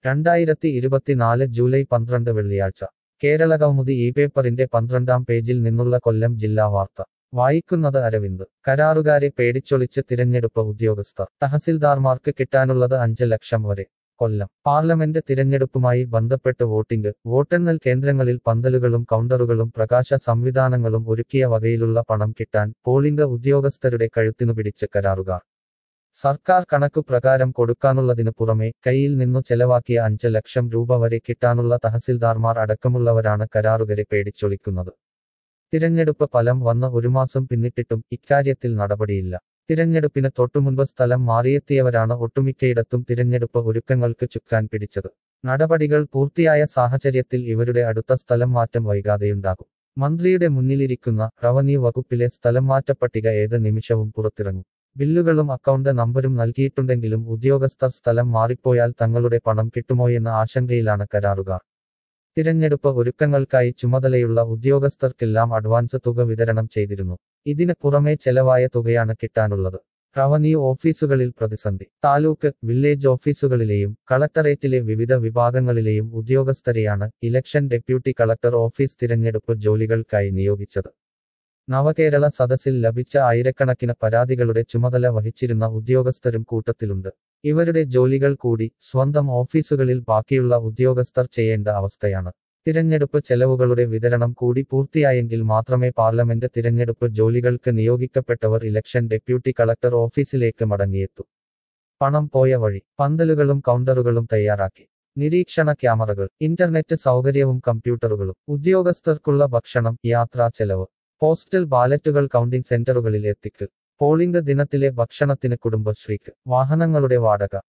രണ്ടായിരത്തി ഇരുപത്തിനാല് ജൂലൈ പന്ത്രണ്ട് വെള്ളിയാഴ്ച കേരളകൗമുദി ഈ പേപ്പറിന്റെ പന്ത്രണ്ടാം പേജിൽ നിന്നുള്ള കൊല്ലം ജില്ലാ വാർത്ത വായിക്കുന്നത് അരവിന്ദ് കരാറുകാരെ പേടിച്ചൊളിച്ച് തിരഞ്ഞെടുപ്പ് ഉദ്യോഗസ്ഥർ തഹസിൽദാർമാർക്ക് കിട്ടാനുള്ളത് അഞ്ച് ലക്ഷം വരെ കൊല്ലം പാർലമെന്റ് തിരഞ്ഞെടുപ്പുമായി ബന്ധപ്പെട്ട് വോട്ടിംഗ് വോട്ടെണ്ണൽ കേന്ദ്രങ്ങളിൽ പന്തലുകളും കൗണ്ടറുകളും പ്രകാശ സംവിധാനങ്ങളും ഒരുക്കിയ വകയിലുള്ള പണം കിട്ടാൻ പോളിംഗ് ഉദ്യോഗസ്ഥരുടെ കഴുത്തിനു പിടിച്ച് കരാറുകാർ സർക്കാർ കണക്കു പ്രകാരം കൊടുക്കാനുള്ളതിനു പുറമെ കയ്യിൽ നിന്നു ചെലവാക്കിയ അഞ്ച് ലക്ഷം രൂപ വരെ കിട്ടാനുള്ള തഹസിൽദാർമാർ അടക്കമുള്ളവരാണ് കരാറുകാരെ പേടിച്ചൊളിക്കുന്നത് തിരഞ്ഞെടുപ്പ് ഫലം വന്ന് ഒരു മാസം പിന്നിട്ടിട്ടും ഇക്കാര്യത്തിൽ നടപടിയില്ല തിരഞ്ഞെടുപ്പിന് തൊട്ടുമുൻപ് സ്ഥലം മാറിയെത്തിയവരാണ് ഒട്ടുമിക്കയിടത്തും തിരഞ്ഞെടുപ്പ് ഒരുക്കങ്ങൾക്ക് ചുക്കാൻ പിടിച്ചത് നടപടികൾ പൂർത്തിയായ സാഹചര്യത്തിൽ ഇവരുടെ അടുത്ത സ്ഥലം മാറ്റം വൈകാതെയുണ്ടാകും മന്ത്രിയുടെ മുന്നിലിരിക്കുന്ന റവന്യൂ വകുപ്പിലെ സ്ഥലം മാറ്റപ്പട്ടിക ഏത് നിമിഷവും പുറത്തിറങ്ങും ബില്ലുകളും അക്കൗണ്ട് നമ്പരും നൽകിയിട്ടുണ്ടെങ്കിലും ഉദ്യോഗസ്ഥർ സ്ഥലം മാറിപ്പോയാൽ തങ്ങളുടെ പണം കിട്ടുമോയെന്ന ആശങ്കയിലാണ് കരാറുകാർ തിരഞ്ഞെടുപ്പ് ഒരുക്കങ്ങൾക്കായി ചുമതലയുള്ള ഉദ്യോഗസ്ഥർക്കെല്ലാം അഡ്വാൻസ് തുക വിതരണം ചെയ്തിരുന്നു ഇതിന് പുറമെ ചെലവായ തുകയാണ് കിട്ടാനുള്ളത് റവന്യൂ ഓഫീസുകളിൽ പ്രതിസന്ധി താലൂക്ക് വില്ലേജ് ഓഫീസുകളിലെയും കളക്ടറേറ്റിലെ വിവിധ വിഭാഗങ്ങളിലെയും ഉദ്യോഗസ്ഥരെയാണ് ഇലക്ഷൻ ഡെപ്യൂട്ടി കളക്ടർ ഓഫീസ് തിരഞ്ഞെടുപ്പ് ജോലികൾക്കായി നിയോഗിച്ചത് നവകേരള സദസ്സിൽ ലഭിച്ച ആയിരക്കണക്കിന് പരാതികളുടെ ചുമതല വഹിച്ചിരുന്ന ഉദ്യോഗസ്ഥരും കൂട്ടത്തിലുണ്ട് ഇവരുടെ ജോലികൾ കൂടി സ്വന്തം ഓഫീസുകളിൽ ബാക്കിയുള്ള ഉദ്യോഗസ്ഥർ ചെയ്യേണ്ട അവസ്ഥയാണ് തിരഞ്ഞെടുപ്പ് ചെലവുകളുടെ വിതരണം കൂടി പൂർത്തിയായെങ്കിൽ മാത്രമേ പാർലമെന്റ് തിരഞ്ഞെടുപ്പ് ജോലികൾക്ക് നിയോഗിക്കപ്പെട്ടവർ ഇലക്ഷൻ ഡെപ്യൂട്ടി കളക്ടർ ഓഫീസിലേക്ക് മടങ്ങിയെത്തൂ പണം പോയ വഴി പന്തലുകളും കൗണ്ടറുകളും തയ്യാറാക്കി നിരീക്ഷണ ക്യാമറകൾ ഇന്റർനെറ്റ് സൗകര്യവും കമ്പ്യൂട്ടറുകളും ഉദ്യോഗസ്ഥർക്കുള്ള ഭക്ഷണം യാത്രാ ചെലവ് പോസ്റ്റൽ ബാലറ്റുകൾ കൗണ്ടിംഗ് സെന്ററുകളിൽ എത്തിക്ക് പോളിംഗ് ദിനത്തിലെ ഭക്ഷണത്തിന് കുടുംബശ്രീക്ക് വാഹനങ്ങളുടെ വാടക